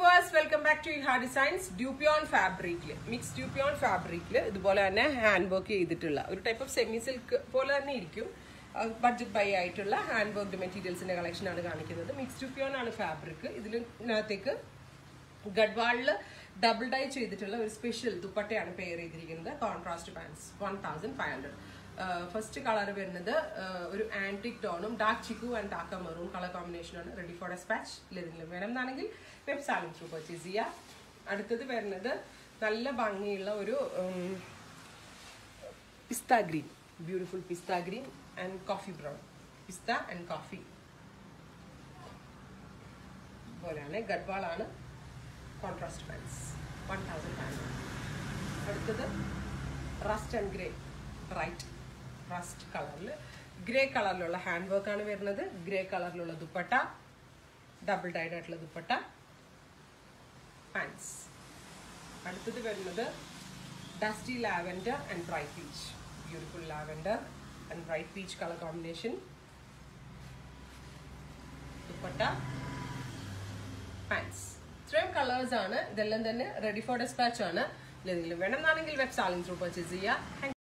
viewers welcome back to ha designs dupion ഫാബ്രിക്കിൽ mix ഡ്യൂപ്പിയോൺ ഫാബ്രിക്കിൽ ഇതുപോലെ തന്നെ ഹാൻഡ് വർക്ക് ചെയ്തിട്ടുള്ള ഒരു ടൈപ്പ് ഓഫ് സെമി സിൽക്ക് പോലെ തന്നെ ഇരിക്കും ബഡ്ജറ്റ് ബൈ ആയിട്ടുള്ള ഹാൻഡ് വർക്ക്ഡ് മെറ്റീരിയൽസിന്റെ കളക്ഷൻ ആണ് കാണിക്കുന്നത് മിക്സ് ഡ്യൂപ്പിയോൺ ആണ് ഫാബ്രിക് ഇതിനകത്തേക്ക് ഗഡ്വാളില് ഡബിൾ ഡൈ ചെയ്തിട്ടുള്ള ഒരു സ്പെഷ്യൽ ദുപ്പട്ടയാണ് പെയർ ചെയ്തിരിക്കുന്നത് contrast pants one thousand five hundred first colour വരുന്നത് ആഹ് ഒരു ആന്റിക് ടോണും dark chikoo and dark maroon colour കോമ്പിനേഷനാണ് റെഡി ഫോർ ഡെസ്പാച്ച് ഇതിലും വേണം എന്നാണെങ്കിൽ വെബ് സാലിംഗ് ത്രൂ പർച്ചേസ് ചെയ്യുക അടുത്തത് വരുന്നത് നല്ല ഭംഗിയുള്ള ഒരു pista green beautiful pista green and coffee brown pista and coffee പോലെയാണ് ഗഡ്വാളാണ് contrast pants one thousand five അടുത്തത് rust and grey right rust കളറിൽ ഗ്രേ കളറിലുള്ള ഹാൻഡ് വർക്കാണ് വരുന്നത് ഗ്രേ കളറിലുള്ള ദുപ്പട്ട ഡബിൾ ഡൈഡ് ആയിട്ടുള്ള ദുപ്പട്ട പാൻസ് അടുത്തത് വരുന്നത് dusty lavender and bright peach beautiful lavender and bright peach colour combination dupatta pants ഇത്രയും കളേഴ്സ് ആണ് ഇതെല്ലാം തന്നെ റെഡി ഫോർ ഡെസ്പാച്ച് ആണ് ഇതിലെന്തെങ്കിലും വേണമെന്നാണെങ്കിൽ വെബ് സാലിംഗ് ത്രൂ പർച്ചേസ് ചെയ്യുക